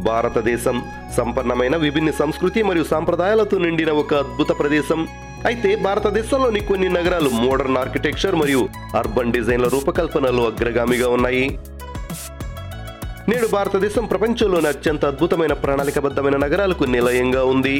భారతదేశం సంపన్నమైన విభిన్న సంస్కృతి మరియు సాంప్రదాయాలతో నిండిన ఒక అద్భుత ప్రదేశం అయితే భారతదేశంలోని కొన్ని నగరాలు మోడర్న్ ఆర్కిటెక్చర్ మరియు అర్బన్ డిజైన్ల రూపకల్పనలో అగ్రగామిగా ఉన్నాయి నేడు భారతదేశం ప్రపంచంలోని అత్యంత అద్భుతమైన ప్రణాళికబద్ధమైన నగరాలకు నిలయంగా ఉంది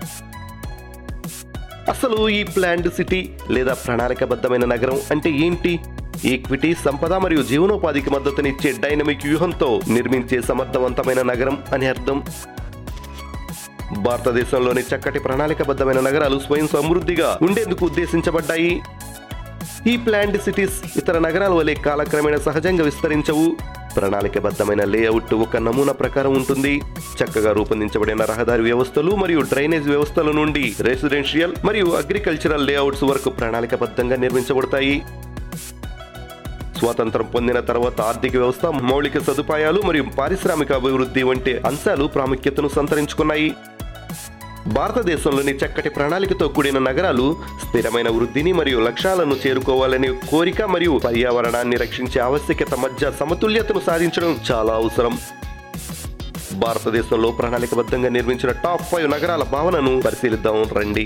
అసలు ఈ ప్లాండ్ సిటీ లేదా ప్రణాళికబద్ధమైన నగరం అంటే ఏంటి ఈక్విటీ సంపద మరియు జీవనోపాధికి మద్దతునిచ్చే డైనమిక్ వ్యూహంతో నిర్మించే సమర్థవంతమైన నగరం అని అర్థం భారతదేశంలోని చక్కటి ప్రణాళికబద్ధమైన నగరాలు స్వయం సమృద్ధిగా ఉండేందుకు ఉద్దేశించబడ్డాయి ఈ ప్లాండ్ సిటీస్ ఇతర నగరాల వలె కాలక్రమేణా సహజంగా విస్తరించవు ప్రణాళికబద్ధమైన లేఅవుట్ ఒక నమూనా ప్రకారం ఉంటుంది చక్కగా రూపొందించబడిన రహదారి వ్యవస్థలు మరియు డ్రైనేజ్ వ్యవస్థల నుండి రెసిడెన్షియల్ మరియు అగ్రికల్చరల్ లేఅవుట్స్ వరకు ప్రణాళికబద్ధంగా నిర్మించబడతాయి స్వాతంత్రం పొందిన తర్వాత ఆర్థిక వ్యవస్థ మౌలిక సదుపాయాలు మరియు పారిశ్రామిక అభివృద్ధి వంటి అంశాలు ప్రాముఖ్యతను సంతరించుకున్నాయి భారతదేశంలోని చక్కటి ప్రణాళికతో కూడిన నగరాలు స్థిరమైన వృద్ధిని మరియు లక్ష్యాలను చేరుకోవాలనే కోరిక మరియు పర్యావరణాన్ని రక్షించే ఆవశ్యకత మధ్య సమతుల్యతను సాధించడం చాలా అవసరం భారతదేశంలో ప్రణాళికబద్ధంగా నిర్మించిన టాప్ ఫైవ్ నగరాల భావనను పరిశీలిద్దాం రండి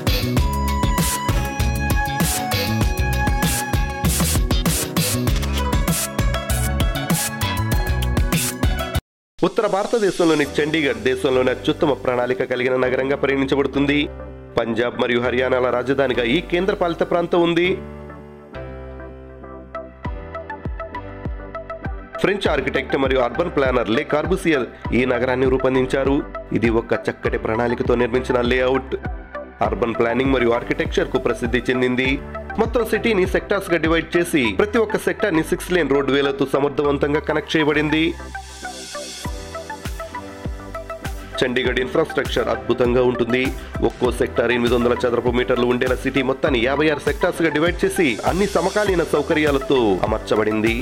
ఉత్తర భారతదేశంలోని చండీగఢ్ దేశంలోని అత్యుత్తమ ప్రణాళిక కలిగిన నగరంగా పరిగణించబడుతుంది పంజాబ్ మరియు హర్యానాల రాజధానిగా ఈ కేంద్రపాలిత ప్రాంతం ఉంది ఫ్రెంచ్ ఆర్కిటెక్ట్ మరియు అర్బన్ ప్లానర్ లే కార్బుసియర్ ఈ నగరాన్ని రూపొందించారు ఇది ఒక చక్కటి ప్రణాళికతో నిర్మించిన లేఅవుట్ అర్బన్ ప్లానింగ్ మరియు ఆర్కిటెక్చర్ కు ప్రసిద్ధి చెందింది మొత్తం సిటీని సెక్టార్స్ గా డివైడ్ చేసి ప్రతి ఒక్క సెక్టార్ ని సిక్స్ లేన్ రోడ్ వేలతో సమర్థవంతంగా కనెక్ట్ చేయబడింది చండీగఢ్ ఇన్ఫ్రాస్ట్రక్చర్ అద్భుతంగా ఉంటుంది ఒక్కో సెక్టార్ ఎనిమిది వందల చదరపు మీటర్లు ఉండేలా సిటీ మొత్తాన్ని యాభై ఆరు సెక్టార్స్ గా డివైడ్ చేసి అన్ని సమకాలీన సౌకర్యాలతో అమర్చబడింది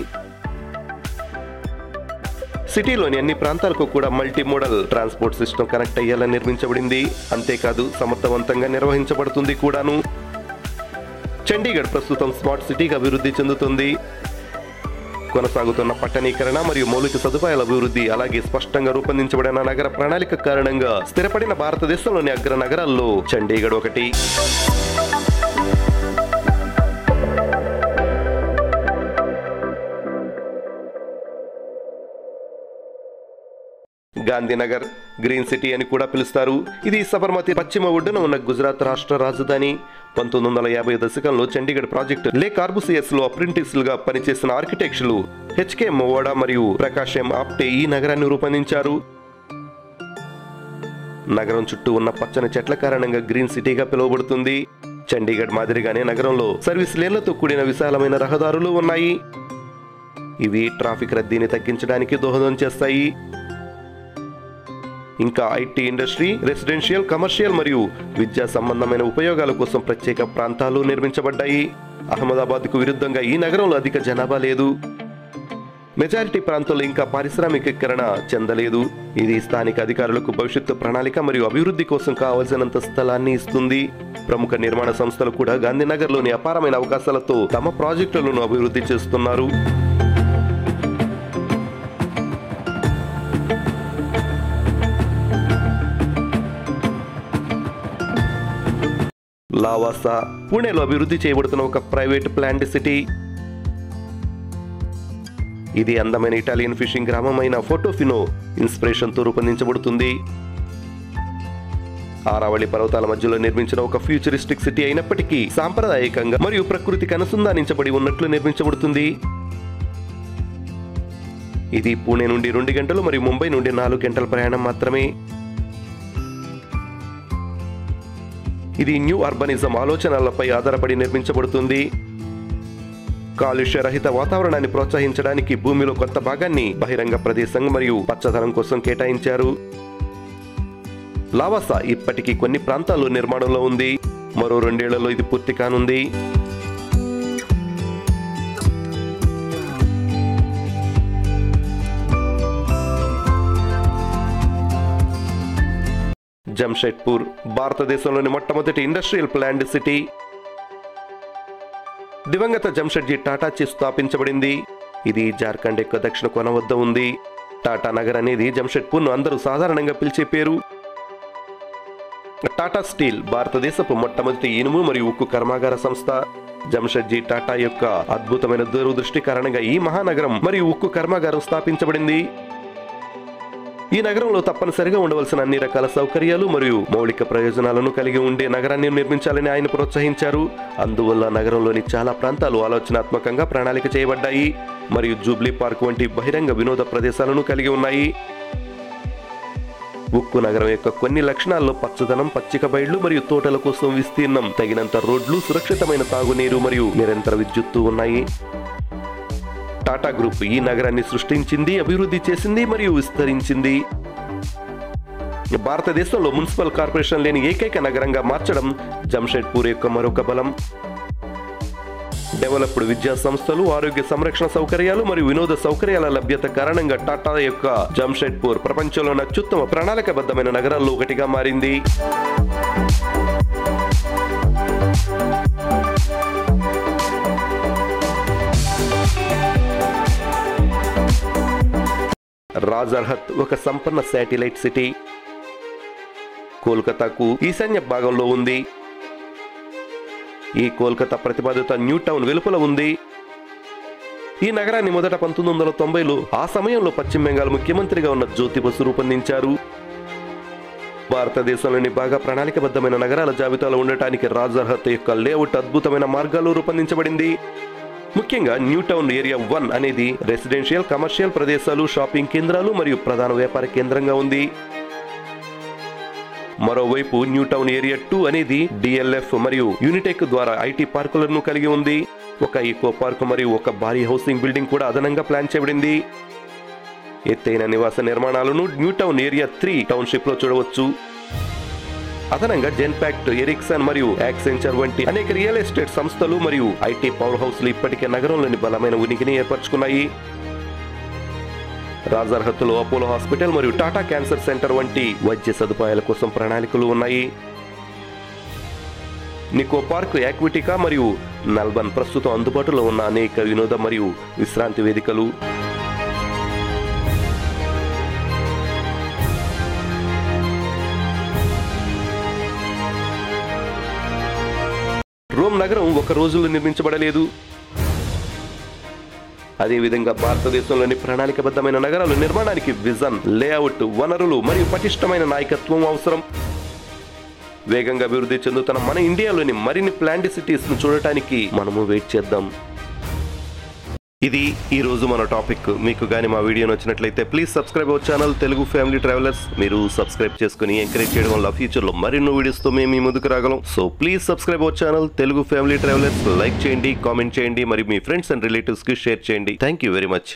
సిటీలోని అన్ని ప్రాంతాలకు కూడా multi modal transport system connect అయ్యేలా నిర్మించబడింది అంతేకాదు సమర్థవంతంగా నిర్వహించబడుతుంది కూడాను చండీగఢ్ ప్రస్తుతం స్మార్ట్ సిటీగా అభివృద్ధి చెందుతుంది కొనసాగుతున్న పట్టణీకరణ మరియు మౌలిక సదుపాయాల అభివృద్ధి అలాగే స్పష్టంగా రూపొందించబడిన నగర ప్రణాళిక కారణంగా స్థిరపడిన భారతదేశంలోని అగ్ర నగరాల్లో చండీగఢ్ ఒకటి గాంధీనగర్ గ్రీన్ సిటీ అని కూడా పిలుస్తారు ఇది సబర్మతి పశ్చిమ ఒడ్డున ఉన్న గుజరాత్ రాష్ట్ర రాజధాని పంతొమ్మిది వందల యాభై దశకంలో చండీగఢ్ ప్రాజెక్ట్ లే కార్బుసియస్ లో అప్రెంటిస్లుగా పనిచేసిన ఆర్కిటెక్టులు హెచ్కే మొవాడా మరియు ప్రకాష్ ఎం ఆప్టే ఈ నగరాన్ని రూపొందించారు నగరం చుట్టూ ఉన్న పచ్చని చెట్ల కారణంగా గ్రీన్ సిటీగా పిలువబడుతుంది చండీగఢ్ మాదిరిగానే నగరంలో సర్వీస్ లేన్లతో కూడిన విశాలమైన రహదారులు ఉన్నాయి ఇవి ట్రాఫిక్ రద్దీని తగ్గించడానికి దోహదం చేస్తాయి ఇంకా ఐటీ ఇండస్ట్రీ రెసిడెన్షియల్ కమర్షియల్ మరియు విద్యా సంబంధమైన ఉపయోగాల కోసం ప్రత్యేక ప్రాంతాలు నిర్మించబడ్డాయి అహ్మదాబాద్ కు విరుద్ధంగా ఈ నగరంలో అధిక జనాభా లేదు మెజారిటీ ప్రాంతాల్లో ఇంకా పారిశ్రామికీకరణ చెందలేదు ఇది స్థానిక అధికారులకు భవిష్యత్తు ప్రణాళిక మరియు అభివృద్ధి కోసం కావలసినంత స్థలాన్ని ఇస్తుంది ప్రముఖ నిర్మాణ సంస్థలు కూడా గాంధీనగర్లోని అపారమైన అవకాశాలతో తమ ప్రాజెక్టులను అభివృద్ధి చేస్తున్నారు లావాసా పూణేలో అభివృద్ధి చేయబడుతున్న ఒక ప్రైవేట్ ప్లాంట్ సిటీ ఇది అందమైన ఇటాలియన్ ఫిషింగ్ గ్రామమైన ఫోటోఫినో ఇన్స్పిరేషన్ తో రూపొందించబడుతుంది ఆరావళి పర్వతాల మధ్యలో నిర్మించిన ఒక ఫ్యూచరిస్టిక్ సిటీ అయినప్పటికీ సాంప్రదాయకంగా మరియు ప్రకృతికి అనుసంధానించబడి ఉన్నట్లు నిర్మించబడుతుంది ఇది పూణే నుండి రెండు గంటలు మరియు ముంబై నుండి నాలుగు గంటల ప్రయాణం మాత్రమే ఇది న్యూ అర్బనిజం ఆలోచనలపై ఆధారపడి నిర్మించబడుతుంది కాలుష్య రహిత వాతావరణాన్ని ప్రోత్సహించడానికి భూమిలో కొంత భాగాన్ని బహిరంగ ప్రదేశం మరియు పచ్చదనం కోసం కేటాయించారు లావాసా ఇప్పటికీ కొన్ని ప్రాంతాల్లో నిర్మాణంలో ఉంది మరో రెండేళ్లలో ఇది పూర్తి కానుంది జంషెడ్పూర్ భారతదేశంలోని మొట్టమొదటి ఇండస్ట్రియల్ ప్లాంట్ సిటీ దివంగత జంషెడ్జీ టాటాచే స్థాపించబడింది ఇది జార్ఖండ్ యొక్క దక్షిణ కొన వద్ద ఉంది టాటా నగర్ అనేది జంషెడ్పూర్ను అందరూ సాధారణంగా పిలిచే పేరు టాటా స్టీల్ భారతదేశపు మొట్టమొదటి ఇనుము మరియు ఉక్కు కర్మాగార సంస్థ జంషెడ్జీ టాటా యొక్క అద్భుతమైన దూరదృష్టి కారణంగా ఈ మహానగరం మరియు ఉక్కు కర్మాగారం స్థాపించబడింది ఈ నగరంలో తప్పనిసరిగా ఉండవలసిన అన్ని రకాల సౌకర్యాలు మరియు మౌలిక ప్రయోజనాలను కలిగి ఉండే నగరాన్ని నిర్మించాలని ఆయన ప్రోత్సహించారు అందువల్ల నగరంలోని చాలా ప్రాంతాలు ఆలోచనాత్మకంగా ప్రణాళిక చేయబడ్డాయి మరియు జూబ్లీ పార్క్ వంటి బహిరంగ వినోద ప్రదేశాలను కలిగి ఉన్నాయి ఉక్కు నగరం యొక్క కొన్ని లక్షణాల్లో పచ్చదనం పచ్చిక బయళ్లు మరియు తోటల కోసం విస్తీర్ణం తగినంత రోడ్లు సురక్షితమైన తాగునీరు మరియు నిరంతర విద్యుత్తు ఉన్నాయి టాటా గ్రూప్ ఈ నగరాన్ని సృష్టించింది అభివృద్ధి చేసింది మరియు విస్తరించింది భారతదేశంలో మున్సిపల్ కార్పొరేషన్ లేని ఏకైక నగరంగా మార్చడం జంషెడ్పూర్ యొక్క మరొక బలం డెవలప్డ్ విద్యా సంస్థలు ఆరోగ్య సంరక్షణ సౌకర్యాలు మరియు వినోద సౌకర్యాల లభ్యత కారణంగా టాటా యొక్క జంషెడ్పూర్ ప్రపంచంలోని అత్యుత్తమ ప్రణాళికబద్ధమైన నగరాల్లో ఒకటిగా మారింది రాజర్హత్ ఒక సంపన్న శాటిలైట్ సిటీ కోల్కతాకు ఈశాన్య భాగంలో ఉంది ఈ కోల్కతా ప్రతిపాదిత న్యూ టౌన్ వెలుపల ఉంది ఈ నగరాన్ని మొదట పంతొమ్మిది వందల తొంభైలో ఆ సమయంలో పశ్చిమ బెంగాల్ ముఖ్యమంత్రిగా ఉన్న జ్యోతి బసు రూపొందించారు భారతదేశంలోని బాగా ప్రణాళికబద్ధమైన నగరాల జాబితాలో ఉండటానికి రాజర్హత్ యొక్క లేఅవుట్ అద్భుతమైన మార్గాలు రూపొందించబడింది ముఖ్యంగా న్యూ టౌన్ ఏరియా వన్ అనేది రెసిడెన్షియల్ కమర్షియల్ ప్రదేశాలు షాపింగ్ కేంద్రాలు మరియు ప్రధాన వ్యాపార కేంద్రంగా ఉంది మరోవైపు న్యూ టౌన్ ఏరియా టూ అనేది డిఎల్ఎఫ్ మరియు యూనిటెక్ ద్వారా ఐటీ పార్కులను కలిగి ఉంది ఒక ఈకో పార్క్ మరియు ఒక భారీ హౌసింగ్ బిల్డింగ్ కూడా అదనంగా ప్లాన్ చేయబడింది ఎత్తైన నివాస నిర్మాణాలను new town area three township లో చూడవచ్చు అదనంగా జెన్పాక్ట్ ఎరిక్సన్ మరియు యాక్సెంచర్ వంటి అనేక రియల్ ఎస్టేట్ సంస్థలు మరియు ఐటీ పవర్ హౌస్లు ఇప్పటికే నగరంలోని బలమైన ఉనికిని ఏర్పరచుకున్నాయి రాజర్హత్తులో అపోలో హాస్పిటల్ మరియు టాటా క్యాన్సర్ సెంటర్ వంటి వైద్య సదుపాయాల కోసం ప్రణాళికలు ఉన్నాయి నికో పార్క్ యాక్విటికా మరియు నల్బన్ ప్రస్తుతం అందుబాటులో ఉన్న అనేక వినోద మరియు విశ్రాంతి వేదికలు రోమ్ నగరం ఒక రోజులో నిర్మించబడలేదు అదేవిధంగా భారతదేశంలోని ప్రణాళికబద్ధమైన నగరాలు నిర్మాణానికి విజన్ లేఅవుట్ వనరులు మరియు పటిష్టమైన నాయకత్వం అవసరం వేగంగా అభివృద్ధి చెందుతున్న మన ఇండియాలోని మరిన్ని ప్లాంట్ సిటీస్ ను చూడటానికి మనము వెయిట్ చేద్దాం ఇది ఈ రోజు మన టాపిక్ మీకు కానీ మా వీడియో నచ్చినట్లయితే please subscribe our channel Telugu family travellers మీరు సబ్స్క్రైబ్ చేసుకుని ఎంకరేజ్ చేయడం వల్ల ఫ్యూచర్ లో మరిన్నో వీడియోస్ తో మేము మీ ముందుకు రాగలం so please subscribe our channel Telugu family travellers like చేయండి కామెంట్ చేయండి మరియు మీ ఫ్రెండ్స్ అండ్ రిలేటివ్స్ కి షేర్ చేయండి థ్యాంక్ యూ వెరీ మచ్